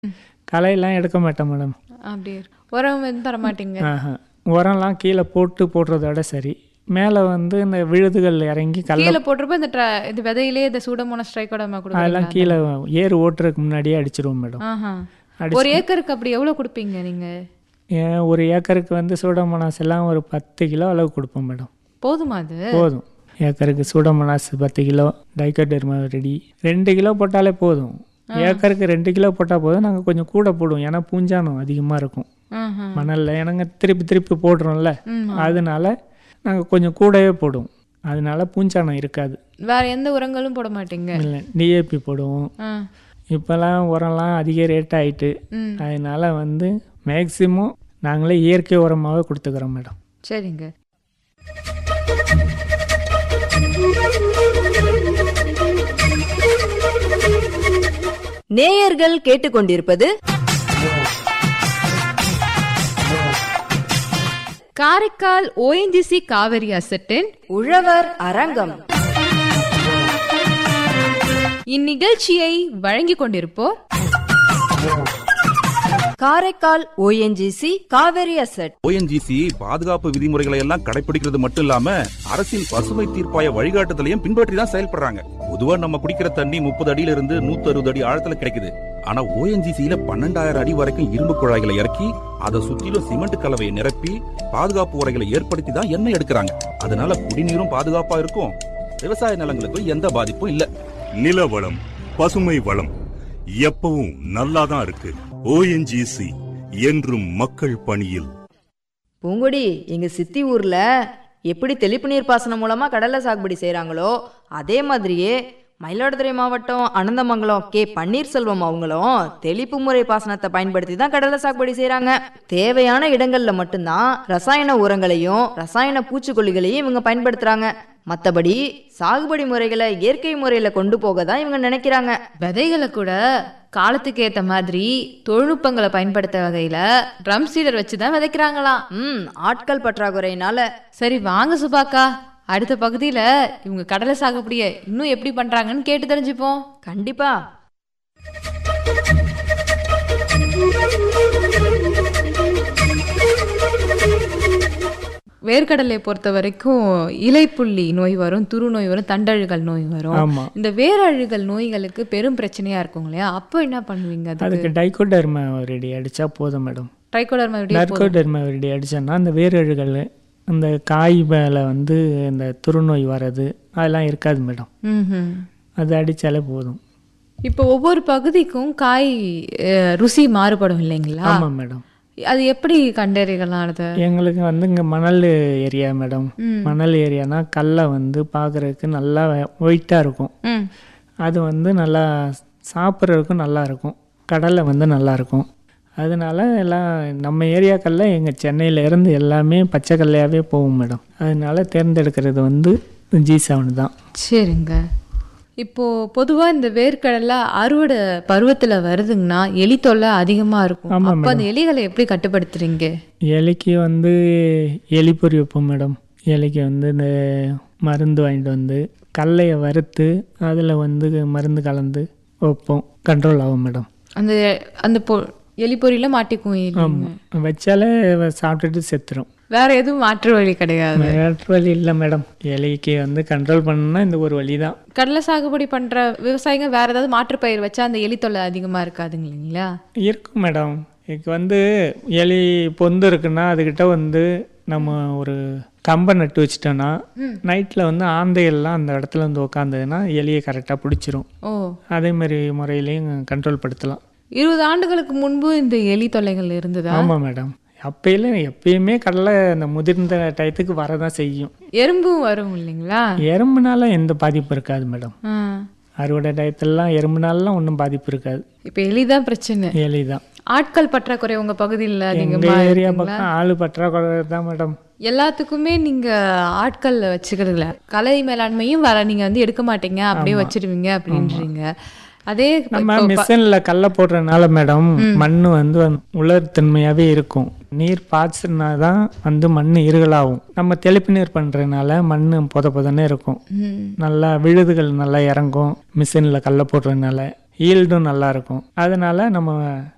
களையெல்லாம் எடுக்க மாட்டேன் மேடம் அப்படி இருக்கு. உரம் எதுவும் தர மாட்டீங்க ஆஹா உரம்லாம் கீழே போட்டு போடுறதோட சரி மேலே வந்து இந்த விழுதுகள் இறங்கி கல்ல கீழே போட்டிருப்ப இந்த ட்ர- இது விதையிலே இந்த சூடமோனஸ் ட்ரைகோடர்மா கொடுக்குறீங்களா அதெல்லாம் கீழே ஏறு ஓட்டுறதுக்கு முன்னாடியே அடிச்சிருவோம் மேடம் ஆஹா அடிச்சு- ஒரு ஏக்கருக்கு அப்படி எவ்வளவு கொடுப்பீங்க நீங்க ஏன் ஒரு ஏக்கருக்கு வந்து சூடமோனாஸ் எல்லாம் ஒரு பத்து கிலோ அளவு கொடுப்போம் மேடம் போதுமா அது போதும் ஏக்கருக்கு சூடமோனாஸ் பத்து கிலோ டைக்கோடெர்மா ரெடி ரெண்டு கிலோ போட்டாலே போதும் ஏக்கருக்கு ரெண்டு கிலோ போட்டால் போதும் நாங்கள் கொஞ்சம் கூட போடுவோம் ஏன்னா பூஞ்சானம் அதிகமாக இருக்கும் ஆஹா. மணலில் ஏன்னாங்க திருப்பி திருப்பி போடுறோம்ல ம். அதனால நாங்கள் கொஞ்சம் கூடவே போடுவோம் அதனால பூஞ்சானம் இருக்காது வேற எந்த உரங்களும் போட மாட்டீங்க இல்லை டிஏபி போடுவோம் ஆ. இப்போல்லாம் உரம்லாம் அதிக ரேட் ஆயிட்டு ம் அதனால வந்து மேக்சிமம் நாங்களே இயற்கை உரமாகவே கொடுத்துக்கிறோம் மேடம் சரிங்க நேயர்கள் கேட்டுக்கொண்டிருப்பது காரைக்கால் ஓஎன்ஜிசி காவிரி அசட்டின் உழவர் அரங்கம் இந்நிகழ்ச்சியை வழங்கிக் கொண்டிருப்போர் Karaikal ONGC Kaveri asset ONGC பாதுகாப்பு விதிமுறைகளை எல்லாம் கடைபிடிக்கிறது மட்டும் இல்லாம அரசின் பசுமை தீர்ப்பாய வழிகாட்டுதலையும் பின்பற்றி தான் செயல்படுறாங்க பொதுவா நம்ம குடிக்கிற தண்ணி முப்பது அடியில இருந்து நூத்தி அறுபது அடி ஆழத்துல கிடைக்குது ஆனா ஓஎன்ஜிசியில பன்னெண்டாயிரம் அடி வரைக்கும் இரும்பு குழாய்களை இறக்கி அதை சுத்திலும் சிமெண்ட் கலவையை நிரப்பி பாதுகாப்பு உரைகளை ஏற்படுத்தி தான் எண்ணெய் எடுக்கிறாங்க அதனால குடிநீரும் பாதுகாப்பா இருக்கும் விவசாய நிலங்களுக்கும் எந்த பாதிப்பும் இல்ல நில வளம் பசுமை வளம் எப்பவும் நல்லாதான் இருக்கு ஓஎன்ஜிசி என்றும் மக்கள் பணியில் பூங்குடி எங்க சித்தி ஊர்ல எப்படி தெளிப்பு நீர் பாசனம் மூலமா கடலை சாகுபடி செய்றாங்களோ அதே மாதிரியே மயிலாடுதுறை மாவட்டம் அனந்தமங்கலம் கே பன்னீர்செல்வம் அவங்களும் தெளிப்பு முறை பாசனத்தை பயன்படுத்தி தான் கடலை சாகுபடி செய்றாங்க தேவையான இடங்கள்ல மட்டும்தான் ரசாயன உரங்களையும் ரசாயன பூச்சிக்கொல்லிகளையும் இவங்க பயன்படுத்துறாங்க மத்தபடி சாகுபடி முறைகளை இயற்கை முறையில கொண்டு போக தான் இவங்க நினைக்கிறாங்க விதைகளை கூட காலத்துக்கு ஏத்த மாதிரி தொழில்நுட்பங்களை பயன்படுத்த வகையில ட்ரம் சீடர் வச்சு தான் விதைக்கிறாங்களாம் ம் ஆட்கள் பற்றாக்குறையினால சரி வாங்க சுபாக்கா அடுத்த பகுதியில இவங்க கடலை சாகுபடிய இன்னும் எப்படி பண்றாங்கன்னு கேட்டு தெரிஞ்சுப்போம் கண்டிப்பா வேர்க்கடலை பொறுத்த வரைக்கும் இலைப்புள்ளி நோய் வரும் துரு நோய் வரும் தண்டழுகல் நோய் வரும் ஆமாம் இந்த வேரழுகல் நோய்களுக்கு பெரும் பிரச்சனையா இருக்கும் இல்லையா அப்போ என்ன பண்ணுவீங்க அதுக்கு அதுக்கு டைக்கோடெர்மா ரெடி அடித்தா போதும் மேடம் ட்ரைகோடர்மா நர்கோடெர்மா ரெடி அடித்தோன்னா அந்த வேரழுகள் அந்த காய் மேலே வந்து இந்த துருநோய் வர்றது அதெல்லாம் இருக்காது மேடம் ம் அது அடித்தாலே போதும் இப்போ ஒவ்வொரு பகுதிக்கும் காய் அஹ், ருசி மாறுபடும் இல்லைங்களா ஆமாம் மேடம் அது எப்படி கண்டறியலாம் அது எங்களுக்கு வந்து இங்கே மணல் ஏரியா மேடம் மணல் ஏரியானா கடலை வந்து பார்க்குறதுக்கு நல்லா ஒயிட்டாக இருக்கும் ம் அது வந்து நல்லா சாப்பிட்றதுக்கும் நல்லா இருக்கும் கடலை வந்து நல்லா இருக்கும் அதனால எல்லாம் நம்ம ஏரியாக்களில் எங்கள் சென்னையில இருந்து எல்லாமே பச்சை கடலையாகவே போகும் மேடம் அதனால தேர்ந்தெடுக்கிறது வந்து ஜி செவன் தான் சரிங்க இப்போ பொதுவா இந்த வேர்க்கடலை அறுவடை பருவத்துல வருதுங்கன்னா எலி தொல்லை அதிகமா இருக்கும் ஆமா அப்ப அந்த எலிகளை எப்படி கட்டுப்படுத்துறீங்க எலிக்கு வந்து எலிப்பொறி வைப்போம் மேடம் எலிக்கு வந்து இந்த மருந்து வாங்கிட்டு வந்து கடலையை வறுத்து அதில் வந்து மருந்து கலந்து வைப்போம் கண்ட்ரோல் ஆகும் மேடம் அந்த அந்த பொ எலி பொறியில மாட்டிக்கும் எலி ஆமாம் வச்சாலே சாப்பிட்டுட்டு செத்துரும் வேற எதுவும் மாற்று வழி கிடையாது வேற்று வழி இல்லை மேடம் எலிக்கு வந்து கண்ட்ரோல் பண்ணணும்னா இந்த ஒரு வழி தான் கடலை சாகுபடி பண்ற விவசாயிங்க வேற ஏதாவது மாற்று பயிர் வச்சா அந்த எலி தொல்லை அதிகமா இருக்காதுங்க இல்லைங்களா இருக்கும் மேடம் இதுக்கு வந்து எலி பொந்து இருக்குன்னா அதுக்கிட்ட வந்து நம்ம ஒரு கம்பை நட்டு வச்சிட்டோன்னா நைட்டில் வந்து ஆந்தையெல்லாம் அந்த இடத்துல வந்து உக்காந்ததுன்னா எலியை கரெக்டாக பிடிச்சிரும் ஓ அதே மாதிரி முறையிலையும் கண்ட்ரோல் படுத்தலாம் இருபது ஆண்டுகளுக்கு முன்பு இந்த எலி தொல்லைகள் இருந்ததா ஆமாம் மேடம் அப்பையில எப்பயுமே கடலை அந்த முதிர்ந்த டயத்துக்கு வரதான் செய்யும் எறும்பும் வரும் இல்லைங்களா எறும்புனால எந்த பாதிப்பும் இருக்காது மேடம் ஆ. அறுவடை டயத்துலலாம் எறும்புனாலாம் ஒன்றும் பாதிப்பு இருக்காது இப்ப எலிதான் பிரச்சனை எலி தான் ஆட்கள் பற்றாக்குறை உங்க பகுதியில் எங்கள் அதிகமா ஏரியா இருக்குங்களா? பக்கம் ஆளு பற்றாக்குறை தான் மேடம் எல்லாத்துக்குமே நீங்க ஆட்கள் வச்சுக்கிறதுல கலை மேலாண்மையும் வர நீங்க வந்து எடுக்க மாட்டீங்க அப்படியே வச்சிருவீங்க அப்படின்றீங்க அதே இப்ப- நம்ம இப்போ ப- மிஷின்ல கல்ல போடுறதுனால மேடம் மண் வந்து உலர்த்தன்மையாவே இருக்கும் நீர் பாய்ச்சினா தான் வந்து மண் இருகலாகும் நம்ம தெளிப்பு நீர் பண்றதுனால மண் பொத பொதன்னு இருக்கும் ம். நல்லா விழுதுகள் நல்லா இறங்கும் மிஷினில் கல்ல போடுறதுனால ஈல்டும் நல்லா இருக்கும் அதனால நம்ம